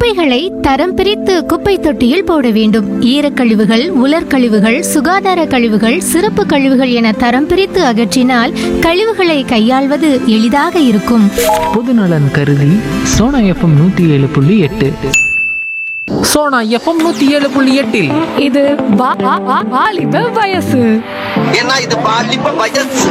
குப்பைகளை தரம் பிரித்து குப்பை தொட்டியில் போட வேண்டும் ஈரக்கழிவுகள் உலர்கழிவுகள் சுகாதார கழிவுகள் சிறப்பு கழிவுகள் என தரம் பிரித்து அகற்றினால் கழிவுகளை கையாள்வது எளிதாக இருக்கும் பொதுநலன் கருதி சோனா எஃப்எம் நூற்றி ஏழு புள்ளி எட்டு சோனா எஃப்எம் நூற்றி ஏழு புள்ளி எட்டில் இது வா- வா- வா- வாலிப வயசு ஏன்னா இது பாலிப்ப வயசு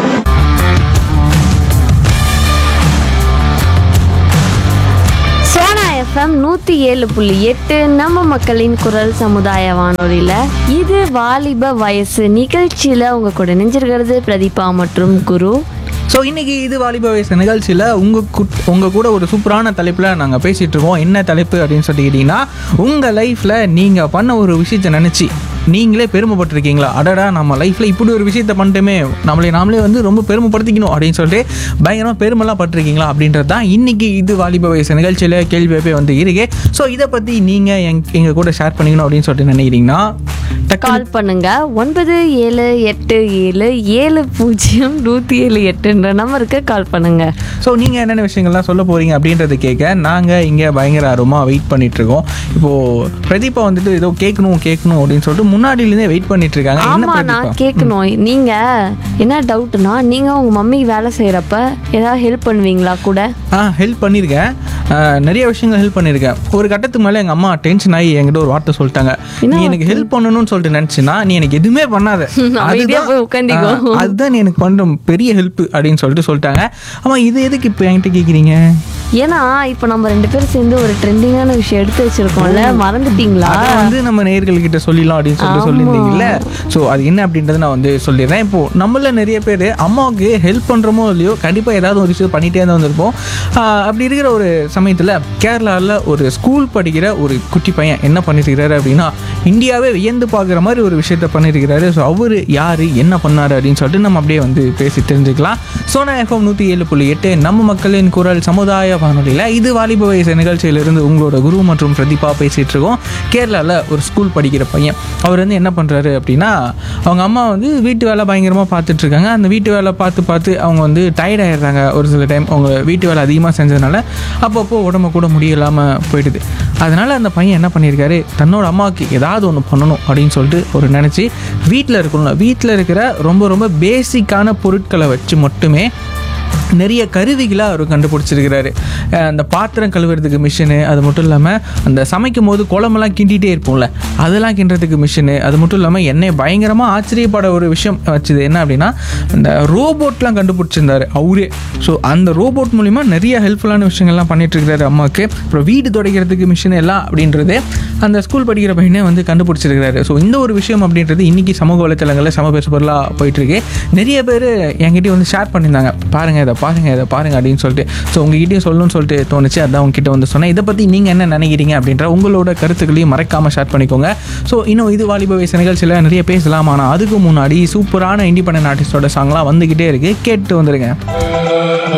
சோனா எஃப்எம் நூற்றி ஏழு புள்ளி எட்டு நம்ம மக்களின் குரல் சமுதாய வானொலியில் இது வாலிப வயசு நிகழ்ச்சியில் உங்க கூட நினைஞ்சிருக்கிறது பிரதீபா மற்றும் குரு ஸோ இன்னைக்கு இது வாலிப வயசு நிகழ்ச்சியில் உங்கள் குட் உங்கள் கூட ஒரு சூப்பரான தலைப்பில் நாங்கள் பேசிகிட்டு இருக்கோம் என்ன தலைப்பு அப்படின்னு சொல்லிக்கிட்டிங்கன்னா உங்கள் லைஃப்பில் நீங்கள் பண்ண ஒரு விஷயத்தை நினச்சி நீங்களே பெருமைப்பட்டிருக்கீங்களா அடடா நம்ம லைஃப்பில் இப்படி ஒரு விஷயத்த பண்ணிட்டோமே நம்மளை நாமளே வந்து ரொம்ப பெருமைப்படுத்திக்கணும் அப்படின்னு சொல்லிட்டு பயங்கரமாக பெருமைலாம் பட்டிருக்கீங்களா அப்படின்றது தான் இன்னைக்கு இது வாலிப வயசு நிகழ்ச்சியில் கேள்வியாகவே வந்து இருக்கு ஸோ இதை பற்றி நீங்கள் எங் எங்கள் கூட ஷேர் பண்ணிக்கணும் அப்படின்னு சொல்லிட்டு நினைக்கிறீங்கன்னா டக்குனு கால் பண்ணுங்க ஒன்பது ஏழு எட்டு ஏழு ஏழு பூஜ்ஜியம் நூற்றி ஏழு எட்டுன்ற நம்பருக்கு கால் பண்ணுங்க ஸோ நீங்கள் என்னென்ன விஷயங்கள்லாம் சொல்ல போகிறீங்க அப்படின்றத கேட்க நாங்கள் இங்கே பயங்கர ஆர்வமாக வெயிட் பண்ணிட்டு இருக்கோம் இப்போது பிரதீபா வந்துட்டு ஏதோ கேட்கணும் கேட்கணும் அப்படின்னு சொல்லிட்டு முன்னாடியிலேருந்தே வெயிட் பண்ணிட்டு இருக்காங்க என்ன ஆமா பிரதீபா நான் கேட்கணும் நீங்க என்ன டவுட்னா நீங்க உங்க மம்மி வேலை செய்யறப்ப ஏதாவது ஹெல்ப் பண்ணுவீங்களா கூட ஆ ஹெல்ப் பண்ணியிருக்கேன் ஆ, நிறைய விஷயங்கள் ஹெல்ப் பண்ணியிருக்கேன் ஒரு கட்டத்துக்கு மேலே எங்கள் அம்மா டென்ஷன் ஆகி என்கிட்ட ஒரு வார்த்தை சொல்லிட்டாங்க நீ எனக்கு ஹெல்ப் பண்ணணும்னு சொல்லிட்டு நினச்சின்னா நீ எனக்கு எதுவுமே பண்ணாத அமைதியா போய் உட்காந்திக்கோ. ஆ, அதுதான் நீ எனக்கு பண்ணுற பெரிய ஹெல்ப் அப்படின்னு சொல்லிட்டு சொல்லிட்டாங்க ஆமாம் இது எதுக்கு இப்போ என்கிட்ட கேட்குறீங்க ஏன்னா இப்போ நம்ம ரெண்டு பேரும் சேர்ந்து ஒரு ட்ரெண்டிங்கான விஷயம் எடுத்து வச்சிருக்கோம்ல மறந்துட்டீங்களா அதை வந்து நம்ம நேயர்கள் கிட்ட சொல்லிடலாம் அப்படின்னு சொல்லிட்டு ஆமா. சொல்லியிருந்தீங்கல்ல ஸோ அது என்ன அப்படின்றத நான் வந்து சொல்லிடுறேன் இப்போ நம்மள நிறைய பேர் அம்மாவுக்கு ஹெல்ப் பண்ணுறோமோ இல்லையோ கண்டிப்பாக ஏதாவது ஒரு விஷயம் பண்ணிகிட்டே தான் வந்திருப்போம் ஆஹ் அப்படி இருக்கிற ஒரு சமயத்தில் கேரளாவில் ஒரு ஸ்கூல் படிக்கிற ஒரு குட்டி பையன் என்ன பண்ணியிருக்கிறாரு அப்படின்னா இந்தியாவே வியந்து பார்க்குற மாதிரி ஒரு விஷயத்த பண்ணியிருக்கிறாரு ஸோ அவர் யார் என்ன பண்ணாரு அப்படின்னு சொல்லிட்டு நம்ம அப்படியே வந்து பேசி தெரிஞ்சுக்கலாம் சோனா எஃப்எம் நூற்றி ஏழு புள்ளி எட்டு நம்ம மக்களின் குரல் சமுதாய வானொலியில் இது வாலிப வயசு நிகழ்ச்சியிலிருந்து உங்களோட குரு மற்றும் பிரதீபா பேசிகிட்டு இருக்கோம் கேரளாவில் ஒரு ஸ்கூல் படிக்கிற பையன் அவர் வந்து என்ன பண்ணுறாரு அப்படின்னா அவங்க அம்மா வந்து வீட்டு வேலை பயங்கரமாக பார்த்துட்டு இருக்காங்க அந்த வீட்டு வேலை பார்த்து பார்த்து அவங்க வந்து டயர்ட் ஆயிடுறாங்க ஒரு சில டைம் அவங்க வீட்டு வேலை அதிகமாக செஞ்சதுனால அப்பப்போ உடம்பு கூட முடியலாமல் போயிடுது அதனால் அந்த பையன் என்ன பண்ணியிருக்காரு தன்னோட அம்மாவுக்கு ஏதாவது ஒன்று பண்ணணும் அப்படின்னு சொல்லிட்டு ஒரு நினச்சி வீட்டில் இருக்கணும் வீட்டில் இருக்கிற ரொம்ப ரொம்ப பேசிக்கான பொருட்களை வச்சு மட்டுமே நிறைய கருவிகளை அவர் கண்டுபிடிச்சிருக்கிறாரு அஹ் அந்த பாத்திரம் கழுவுறதுக்கு மிஷினு அது மட்டும் இல்லாமல் அந்த சமைக்கும் போது குழம்பெல்லாம் கிண்டிகிட்டே இருப்போம்ல அதெல்லாம் கிண்டுறதுக்கு மிஷினு அது மட்டும் இல்லாமல் என்னை பயங்கரமாக ஆச்சரியப்பட ஒரு விஷயம் வச்சுது என்ன அப்படின்னா அந்த ரோபோட்லாம் கண்டுபிடிச்சிருந்தாரு அவரே ஸோ அந்த ரோபோட் மூலிமா நிறைய ஹெல்ப்ஃபுல்லான விஷயங்கள்லாம் பண்ணிட்டு இருக்காரு அம்மாவுக்கு அப்புறம் வீடு துடைக்கிறதுக்கு மிஷின் எல்லாம் அப்படின்றது அந்த ஸ்கூல் படிக்கிற பையனே வந்து கண்டுபிடிச்சிருக்கிறாரு ஸோ இந்த ஒரு விஷயம் அப்படின்றது இன்னைக்கு சமூக வலைத்தளங்களில் சம பேசு பொருளாக போயிட்டு இருக்கு நிறைய பேர் என்கிட்ட வந்து ஷேர் பண்ணியிருந்தாங்க பாருங்க இதை பாருங்க இதை பாருங்க அப்படின்னு சொல்லிட்டு ஸோ உங்ககிட்டயும் சொல்லணும்னு சொல்லிட்டு தோணுச்சு அதான் உங்ககிட்ட வந்து சொன்னேன் இதை பற்றி நீங்கள் என்ன நினைக்கிறீங்க அப்படின்ற உங்களோட கருத்துக்களையும் மறக்காமல் ஷேர் பண்ணிக்கோங்க ஸோ இன்னும் இது வாலிப வயசு நிகழ்ச்சியில் நிறைய பேசலாம் ஆனால் அதுக்கு முன்னாடி சூப்பரான இண்டிபெண்டன்ட் ஆர்டிஸ்டோட சாங்லாம் வந்துக்கிட்டே இருக்கு கேட்டு வந்துருங்க